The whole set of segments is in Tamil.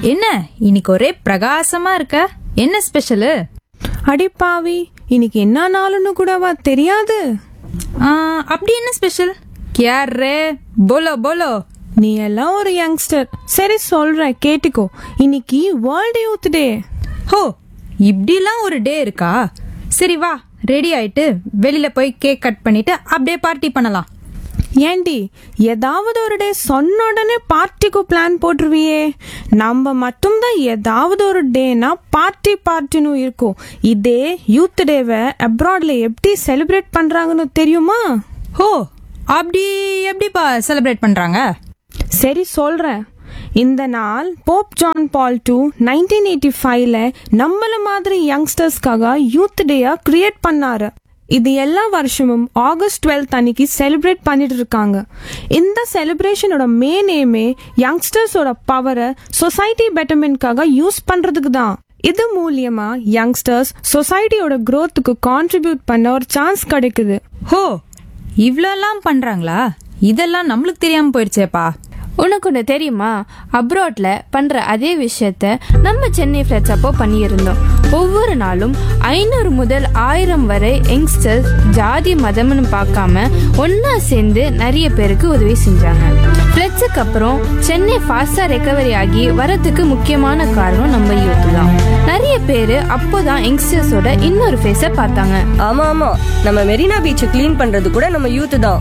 என்ன இன்னைக்கு ஒரே பிரகாசமா இருக்க என்ன ஸ்பெஷலு அடி பாவி இன்னைக்கு என்ன நாளுன்னு கூடவா தெரியாது ஆ, அப்படி என்ன ஸ்பெஷல் கியார் ரே போலோ போலோ நீ எல்லாம் ஒரு யங்ஸ்டர் சரி சொல்றேன் கேட்டுக்கோ இன்னைக்கு வேர்ல்டு யூத் டே ஹோ இப்படிலாம் ஒரு டே இருக்கா சரி வா ரெடி ஆயிட்டு வெளியில போய் கேக் கட் பண்ணிட்டு அப்படியே பார்ட்டி பண்ணலாம் ஏண்டி ஏதாவது ஒரு டே சொன்ன உடனே பார்ட்டிக்கு பிளான் போட்டுருவியே நம்ம மட்டும்தான் ஏதாவது ஒரு டேனா பார்ட்டி பார்ட்டின்னு இருக்கும் இதே யூத் டேவை அப்ராட்ல எப்படி செலிப்ரேட் பண்றாங்கன்னு தெரியுமா ஹோ அப்படி எப்படிப்பா செலிப்ரேட் பண்றாங்க சரி சொல்றேன் இந்த நாள் Pope John Paul two nineteen eighty ஃபைவ்ல நம்மள மாதிரி யங்ஸ்டர்ஸ்க்காக யூத் டேயா கிரியேட் பண்ணாரு இது எல்லா வருஷமும் ஆகஸ்ட் டுவெல்த் அன்னைக்கு செலிப்ரேட் பண்ணிட்டு இருக்காங்க இந்த செலிப்ரேஷனோட மெயின் எய்மே யங்ஸ்டர்ஸோட பவரை சொசைட்டி பெட்டர்மெண்ட்காக யூஸ் பண்றதுக்கு தான் இது மூலியமா யங்ஸ்டர்ஸ் சொசைட்டியோட growthக்கு கான்ட்ரிபியூட் பண்ண ஒரு சான்ஸ் கிடைக்குது ஹோ இவ்வளோலாம் பண்றாங்களா இதெல்லாம் நம்மளுக்கு தெரியாம போயிடுச்சேப்பா உனக்கு ஒன்று தெரியுமா அப்ராட்ல பண்ற அதே விஷயத்த நம்ம சென்னை ஃபிளட்ஸ் அப்போ பண்ணியிருந்தோம் ஒவ்வொரு நாளும் ஐநூறு முதல் ஆயிரம் வரை யங்ஸ்டர்ஸ் ஜாதி மதம்னு பார்க்காம ஒண்ணா சேர்ந்து நிறைய பேருக்கு உதவி செஞ்சாங்க ஃபிளட்ஸுக்கு அப்புறம் சென்னை ஃபாஸ்டா ரெக்கவரி ஆகி வரதுக்கு முக்கியமான காரணம் நம்ம யூத் தான் நிறைய பேர் அப்போதான் யங்ஸ்டர்ஸோட இன்னொரு ஃபேஸை பார்த்தாங்க ஆமா ஆமா நம்ம மெரினா பீச்சை க்ளீன் பண்றது கூட நம்ம யூத் தான்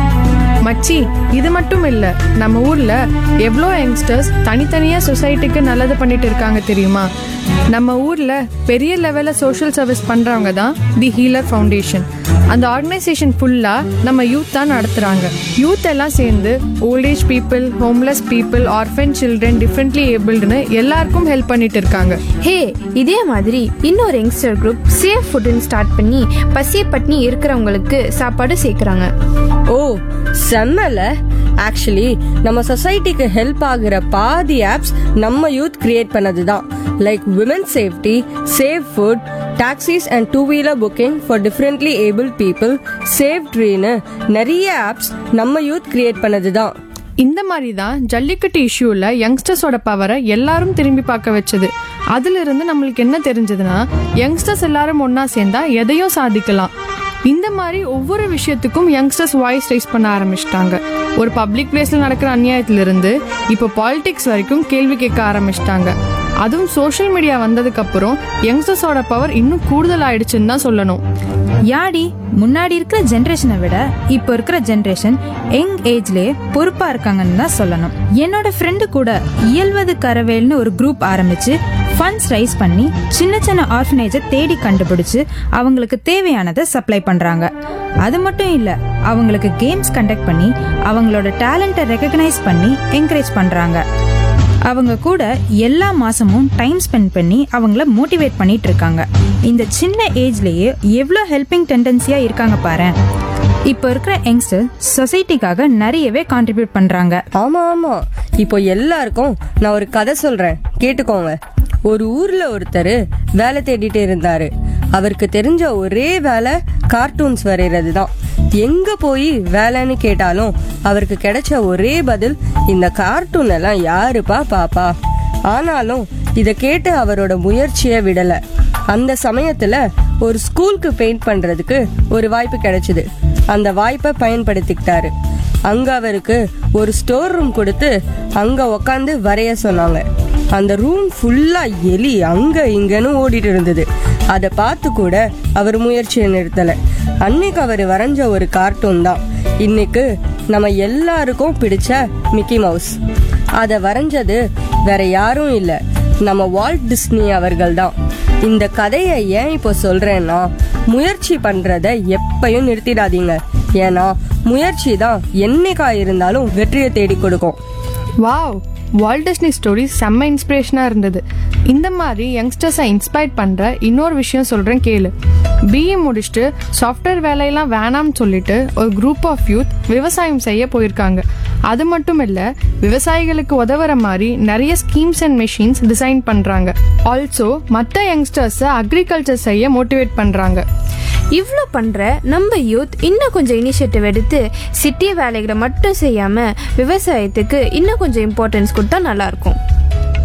மச்சி இது மட்டும் இல்ல நம்ம ஊர்ல எவ்வளோ யங்ஸ்டர்ஸ் தனித்தனியா சொசைட்டிக்கு நல்லது பண்ணிட்டு இருக்காங்க தெரியுமா நம்ம ஊர்ல பெரிய லெவல்ல சோஷியல் சர்வீஸ் பண்றவங்க தான் தி ஹீலர் ஃபவுண்டேஷன் அந்த ஆர்கனைசேஷன் ஃபுல்லா நம்ம யூத் தான் நடத்துறாங்க யூத் எல்லாம் சேர்ந்து old age people homeless people orphan children differently ஏபிள்டுன்னு எல்லாருக்கும் ஹெல்ப் பண்ணிட்டு இருக்காங்க ஹே இதே மாதிரி இன்னொரு யங்ஸ்டர் குரூப் சேஃப் ஃபுட்னு ஸ்டார்ட் பண்ணி பசி பட்னி இருக்கிறவங்களுக்கு சாப்பாடு சேர்க்குறாங்க ஓ செம்மல ஆக்சுவலி நம்ம சொசைட்டிக்கு ஹெல்ப் ஆகுற பாதி ஆப்ஸ் நம்ம யூத் கிரியேட் பண்ணது தான் like women safety save food taxis and two wheeler booking for differently able people save ட்ரீன்னு நிறைய ஆப்ஸ் நம்ம யூத் கிரியேட் பண்ணது தான் இந்த மாதிரி தான் ஜல்லிக்கட்டு இஷ்யூல யங்ஸ்டர்ஸோட பவரை எல்லாரும் திரும்பி பார்க்க வச்சது அதுல இருந்து நம்மளுக்கு என்ன தெரிஞ்சதுன்னா யங்ஸ்டர்ஸ் எல்லாரும் ஒண்ணா சேர்ந்தா எதையும் சாதிக்கலாம் இந்த மாதிரி ஒவ்வொரு விஷயத்துக்கும் யங்ஸ்டர்ஸ் வாய்ஸ் ரைஸ் பண்ண ஆரம்பிச்சிட்டாங்க ஒரு பப்ளிக் பிளேஸ்ல நடக்கிற அநியாயத்திலிருந்து இப்போ பாலிடிக்ஸ் வரைக்கும் கேள்வி கேட்க ஆரம்பிச்சிட்டாங்க அதுவும் சோஷியல் மீடியா வந்ததுக்கு அப்புறம் யங்ஸ்டர்ஸோட பவர் இன்னும் கூடுதல் ஆயிடுச்சுன்னு தான் சொல்லணும் யாடி முன்னாடி இருக்கிற ஜென்ரேஷனை விட இப்போ இருக்கிற ஜென்ரேஷன் யங் ஏஜ்லயே பொறுப்பா இருக்காங்கன்னு தான் சொல்லணும் என்னோட ஃப்ரெண்டு கூட இயல்வது கரவேல்னு ஒரு குரூப் ஆரம்பிச்சு ஃபண்ட்ஸ் ரைஸ் பண்ணி சின்ன சின்ன ஆர்ஃபனேஜை தேடி கண்டுபிடிச்சு அவங்களுக்கு தேவையானதை சப்ளை பண்றாங்க அது மட்டும் இல்ல அவங்களுக்கு கேம்ஸ் கண்டக்ட் பண்ணி அவங்களோட டேலண்ட்டை ரெக்கக்னைஸ் பண்ணி என்கரேஜ் பண்றாங்க அவங்க கூட எல்லா மாசமும் டைம் ஸ்பெண்ட் பண்ணி அவங்கள மோட்டிவேட் பண்ணிட்டு இருக்காங்க இந்த சின்ன ஏஜ்லயே எவ்வளோ ஹெல்பிங் டெண்டன்சியா இருக்காங்க பாரு இப்போ இருக்கிற யங்ஸ்டர் சொசைட்டிக்காக நிறையவே கான்ட்ரிபியூட் பண்றாங்க ஆமா ஆமா இப்போ எல்லாருக்கும் நான் ஒரு கதை சொல்றேன் கேட்டுக்கோங்க ஒரு ஊர்ல ஒருத்தர் வேலை தேடிட்டு இருந்தாரு அவருக்கு தெரிஞ்ச ஒரே வேலை கார்ட்டூன்ஸ் வரைகிறது தான் எங்க போய் வேலைன்னு கேட்டாலும் அவருக்கு கிடைச்ச ஒரே பதில் இந்த கார்ட்டூன் எல்லாம் யாருப்பா பாப்பா ஆனாலும் இத கேட்டு அவரோட முயற்சியை விடல அந்த சமயத்துல ஒரு ஸ்கூலுக்கு பெயிண்ட் பண்றதுக்கு ஒரு வாய்ப்பு கிடைச்சது அந்த வாய்ப்பை பயன்படுத்திக்கிட்டாரு அங்க அவருக்கு ஒரு ஸ்டோர் ரூம் கொடுத்து அங்க உக்காந்து வரைய சொன்னாங்க அந்த ரூம் ஃபுல்லா எலி அங்க இங்கன்னு ஓடிட்டு இருந்தது அதை பார்த்து கூட அவர் முயற்சியை நிறுத்தல அன்னைக்கு அவர் வரைஞ்ச ஒரு கார்ட்டூன் தான் இன்னைக்கு நம்ம எல்லாருக்கும் பிடிச்ச மிக்கி மவுஸ் அதை வரைஞ்சது வேற யாரும் இல்ல நம்ம வால்ட் டிஸ்னி அவர்கள் தான் இந்த கதையை ஏன் இப்போ சொல்றேன்னா முயற்சி பண்றத எப்பயும் நிறுத்திடாதீங்க ஏன்னா முயற்சி தான் என்னைக்கா இருந்தாலும் வெற்றியை தேடி கொடுக்கும் வாவ் வால்ட் டிஸ்னி ஸ்டோரி செம்ம இன்ஸ்பிரேஷனாக இருந்தது இந்த மாதிரி யங்ஸ்டர்ஸை இன்ஸ்பயர் பண்ணுற இன்னொரு விஷயம் சொல்கிறேன் கேளு பிஇ முடிச்சுட்டு சாஃப்ட்வேர் வேலையெல்லாம் வேணாம்னு சொல்லிட்டு ஒரு குரூப் ஆஃப் யூத் விவசாயம் செய்ய போயிருக்காங்க அது மட்டும் இல்லை விவசாயிகளுக்கு உதவுற மாதிரி நிறைய ஸ்கீம்ஸ் அண்ட் மெஷின்ஸ் டிசைன் பண்ணுறாங்க ஆல்சோ மற்ற யங்ஸ்டர்ஸை அக்ரிகல்ச்சர் செய்ய மோட்டிவேட் பண்ணுறாங்க இவ்வளோ பண்ற நம்ம யூத் இன்னும் கொஞ்சம் இனிஷியேட்டிவ் எடுத்து சிட்டி வேலைகளை மட்டும் செய்யாம விவசாயத்துக்கு இன்னும் கொஞ்சம் இம்பார்ட்டன்ஸ் கொடுத்தா நல்லா இருக்கும்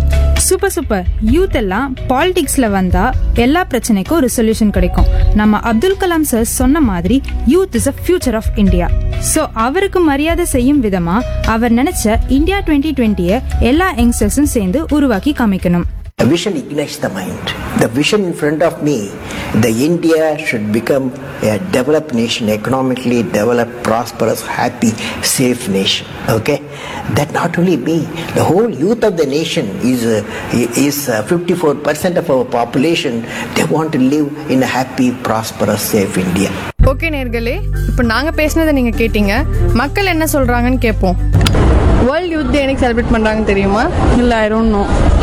சூப்பர் சூப்பர் யூத் எல்லாம் பாலிடிக்ஸ்ல வந்தா எல்லா பிரச்சனைக்கும் ஒரு சொல்யூஷன் கிடைக்கும் நம்ம அப்துல் கலாம் சார் சொன்ன மாதிரி youth is a future of India so அவருக்கு மரியாதை செய்யும் விதமா அவர் நினைச்ச இந்தியா டுவெண்ட்டி டுவெண்ட்டிய எல்லா யங்ஸ்டர்ஸும் சேர்ந்து உருவாக்கி காமிக்கணும் A vision ignites the mind. The vision in front of me, the India should become a developed nation, economically developed, prosperous, happy, safe nation. Okay, that not only me, the whole youth of the nation is uh, is uh, 54% of our population. They want to live in a happy, prosperous, safe India. Okay நேர்களே இப்போ நாங்க பேசினதை நீங்க கேட்டீங்க மக்கள் என்ன சொல்றாங்கன்னு கேட்போம் வேர்ல்ட் யூத் டே எனக்கு செலிப்ரேட் பண்ணுறாங்க தெரியுமா இல்லை ஐ டோன்ட் நோ